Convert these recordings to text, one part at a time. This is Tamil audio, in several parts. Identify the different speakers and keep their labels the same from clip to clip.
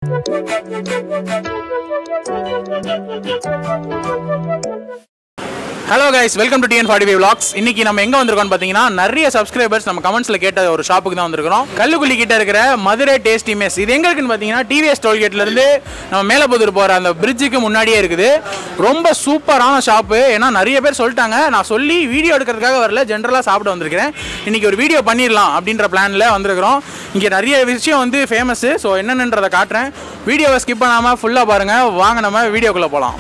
Speaker 1: Hello guys welcome to TN forty five vlogs இன்னைக்கு நம்ம எங்க வந்திருக்கோம்னு பார்த்தீங்கன்னா நிறைய சப்ஸ்கிரைபர்ஸ் நம்ம கமெண்ட்ஸ்ல கேட்ட ஒரு ஷாப்புக்கு தான் வந்திருக்கிறோம் கல்லுக்குள்ளி கிட்ட இருக்கிற மதுரை டேஸ்டி மெஸ் இது எங்க இருக்குன்னு பார்த்தீங்கன்னா டிவிஎஸ் டோல்கேட்ல இருந்து நம்ம மேலப்புதூர் போற அந்த பிரிட்ஜுக்கு முன்னாடியே இருக்குது ரொம்ப சூப்பரான ஷாப்பு ஏன்னா நிறைய பேர் சொல்லிட்டாங்க நான் சொல்லி வீடியோ எடுக்கிறதுக்காக வரல ஜென்ரலாக சாப்பிட வந்திருக்கிறேன் இன்னைக்கு ஒரு வீடியோ பண்ணிடலாம் அப்படின்ற பிளான்ல வந்திருக்கிறோம் இங்கே நிறைய விஷயம் வந்து ஃபேமஸ் ஸோ என்னென்னன்றதை காட்டுறேன் வீடியோவை ஸ்கிப் பண்ணாமல் ஃபுல்லாக பாருங்க வாங்க நம்ம வீடியோக்குள்ளே போகலாம்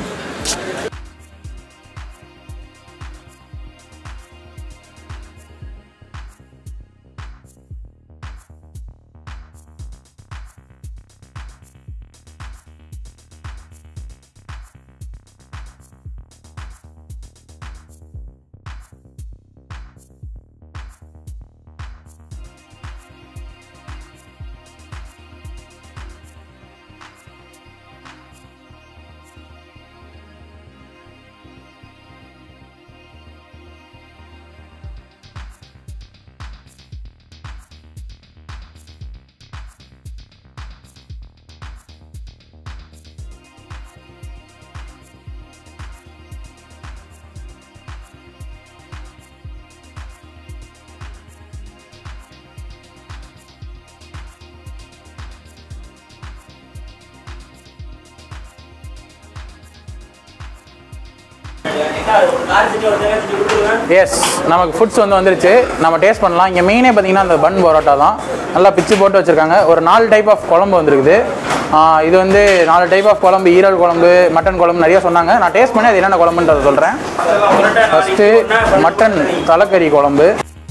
Speaker 1: எஸ் நமக்கு ஃபுட்ஸ் வந்து வந்துருச்சு நம்ம டேஸ்ட் பண்ணலாம் இங்கே மெயினே பார்த்தீங்கன்னா அந்த பன் பரோட்டா தான் நல்லா பிச்சு போட்டு வச்சுருக்காங்க ஒரு நாலு டைப் ஆஃப் குழம்பு வந்துருக்குது ஆஹ் இது வந்து நாலு டைப் ஆஃப் குழம்பு ஈரல் குழம்பு மட்டன் குழம்பு நிறைய சொன்னாங்க நான் டேஸ்ட் பண்ணி அது என்னென்ன குழம்புன்றதை சொல்கிறேன் ஃபஸ்ட்டு மட்டன் தலைக்கறி குழம்பு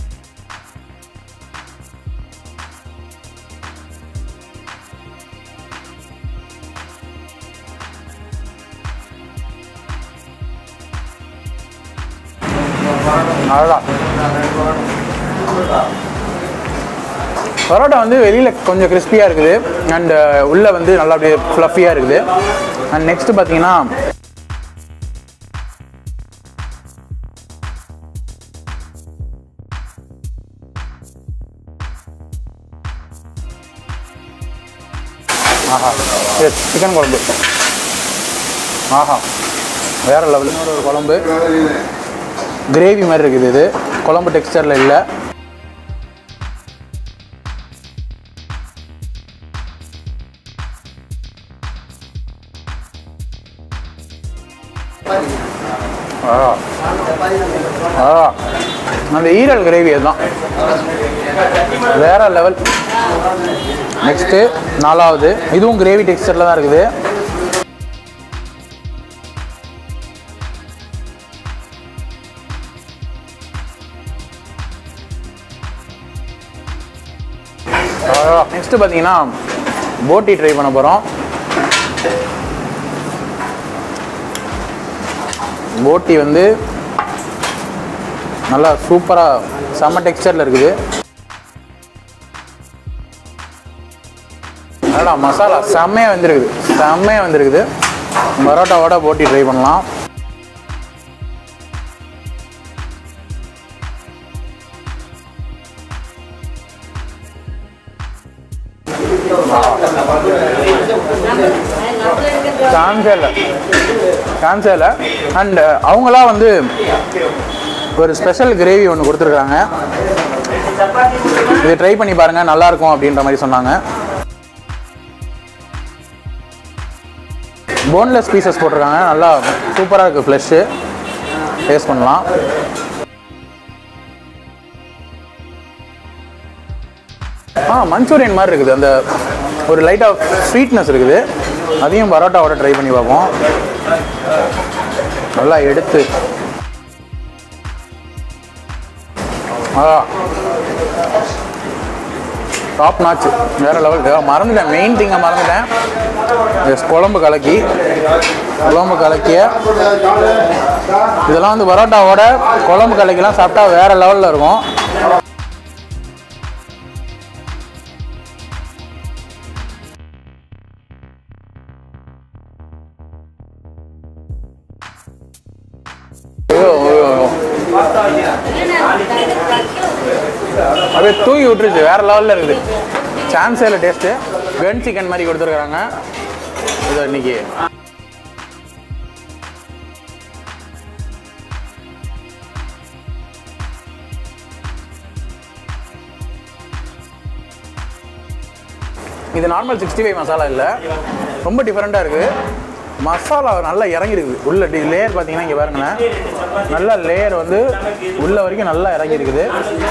Speaker 1: அவ்வளோதான் பரோட்டா வந்து வெளியில் கொஞ்சம் கிறிஸ்பியாக இருக்குது அண்ட் உள்ளே வந்து நல்லா அப்படியே ஃப்ளஃபியாக இருக்குது அண்ட் நெக்ஸ்ட் பார்த்தீங்கன்னா ஆஹா எஸ் சிக்கன் குழம்பு ஆஹா வேற லெவல் ஒரு குழம்பு கிரேவி மாதிரி இருக்குது இது குழம்பு டெக்ஸ்டரில் இல்லை ஆ ஆ அந்த ஈரல் கிரேவி அதுதான் வேற லெவல் நெக்ஸ்ட்டு நாலாவது இதுவும் கிரேவி டெக்ஸ்டரில் தான் இருக்குது நெக்ஸ்ட் பார்த்தீங்கன்னா போட்டி ட்ரை பண்ண போகிறோம் போட்டி வந்து நல்லா சூப்பராக செம்ம டெக்ஸ்டரில் இருக்குது அடடா மசாலா செம்மையாக வந்துருக்குது செம்மையாக வந்துருக்குது பரோட்டாவோட போட்டி ட்ரை பண்ணலாம் சான்ஸே இல்லை சான்ஸே இல்லை அண்ட் அவங்களா வந்து ஒரு ஸ்பெஷல் கிரேவி ஒன்று கொடுத்துருக்காங்க இது ட்ரை பண்ணி பாருங்கள் நல்லாயிருக்கும் அப்படின்ற மாதிரி சொன்னாங்க போன்லெஸ் பீசஸ் போட்டிருக்காங்க நல்லா சூப்பராக இருக்குது ஃப்ளஷ்ஷு டேஸ்ட் பண்ணலாம் ஆ மஞ்சூரியன் மாதிரி இருக்குது அந்த ஒரு லைட் ஆஃப் ஸ்வீட்னஸ் இருக்குது அதையும் பரோட்டாவோட ட்ரை பண்ணி பார்ப்போம் நல்லா எடுத்து ஆ டாப் நாச்சு வேற லெவல் மறந்துட்டேன் மெயின் திங்கை மறந்துட்டேன் எஸ் குழம்பு கலக்கி குழம்பு கலக்கிய இதெல்லாம் வந்து பரோட்டாவோட குழம்பு கலக்கிலாம் சாப்பிட்டா வேற லெவலில் இருக்கும் ஐயோ, ஐயோ, ஐயோ. அப்படியே தூக்கி விட்டுருச்சு வேற லெவலில் இருக்குது சான்ஸே இல்லை டேஸ்ட்டு கன் சிக்கன் மாதிரி கொடுத்துருக்குறாங்க இது இன்னைக்கு இது நார்மல் சிக்ஸ்டி ஃபைவ் மசாலா இல்லை ரொம்ப டிஃப்ரெண்ட்டாக இருக்குது மசாலா நல்லா இறங்கிருக்குது உள்ள டி லேயர் பார்த்தீங்கன்னா இங்கே பாருங்களேன் நல்லா லேயர் வந்து உள்ள வரைக்கும் நல்லா இறங்கி இருக்குது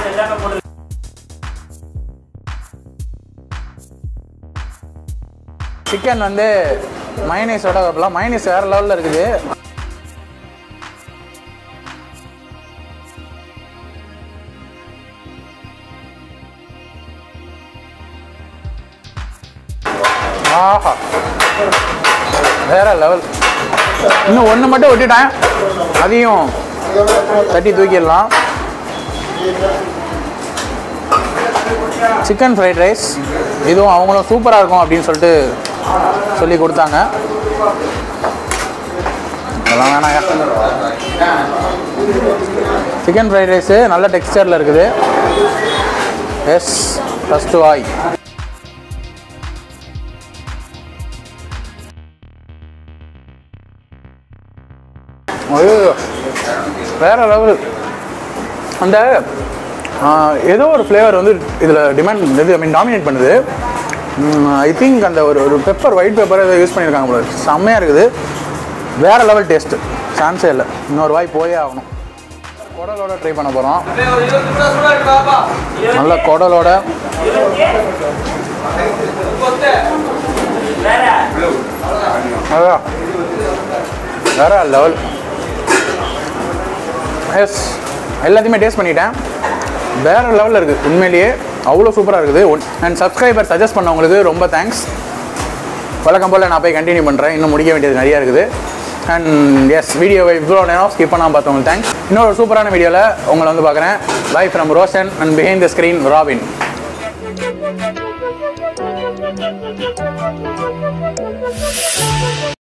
Speaker 1: சிக்கன் வந்து மயனேஸோட வைப்பலாம் மயனேஸ் வேறு லெவலில் இருக்குது ஆஹா வேற லெவல் இன்னும் ஒன்று மட்டும் விட்டுட்டேன் அதையும் தட்டி தூக்கிடலாம் சிக்கன் ஃப்ரைட் ரைஸ் இதுவும் அவங்களும் சூப்பராக இருக்கும் அப்படின்னு சொல்லிட்டு சொல்லி கொடுத்தாங்க அதெல்லாம் வேணாங்க சிக்கன் ஃப்ரைட் ரைஸு நல்ல டெக்ஸ்டரில் இருக்குது எஸ் ஃபஸ்ட்டு வாய் ஐயோ வேற லெவல் அந்த ஆ, ஏதோ ஒரு ஃப்ளேவர் வந்து இதில் டிமாண்ட் இது ஐ மீன் டாமினேட் பண்ணுது ஐ திங்க் அந்த ஒரு ஒரு பெப்பர் ஒயிட் பெப்பர் ஏதோ யூஸ் பண்ணியிருக்காங்க போல இருக்கு. செம்மையா இருக்குது வேற லெவல் டேஸ்ட்டு சான்ஸே இல்லை இன்னொரு வாய் போயே ஆகணும் குடலோட ட்ரை பண்ண போகிறோம் நல்ல குடலோட அதான் வேற லெவல் எஸ் எல்லாத்தையுமே டேஸ்ட் பண்ணிட்டேன் வேற லெவலில் இருக்குது உண்மையிலேயே அவ்வளோ சூப்பராக இருக்குது அண்ட் சப்ஸ்கிரைபர் சஜஸ்ட் பண்ணவங்களுக்கு ரொம்ப தேங்க்ஸ் வழக்கம் போல் நான் போய் கண்டினியூ பண்ணுறேன் இன்னும் முடிக்க வேண்டியது நிறையா இருக்குது அண்ட் எஸ் வீடியோவை இவ்வளோ நேரம் ஸ்கிப் பண்ணாமல் பார்த்தவங்களுக்கு தேங்க்ஸ் இன்னொரு சூப்பரான வீடியோவில் உங்களை வந்து பார்க்குறேன் bye from Roshan and behind the screen robin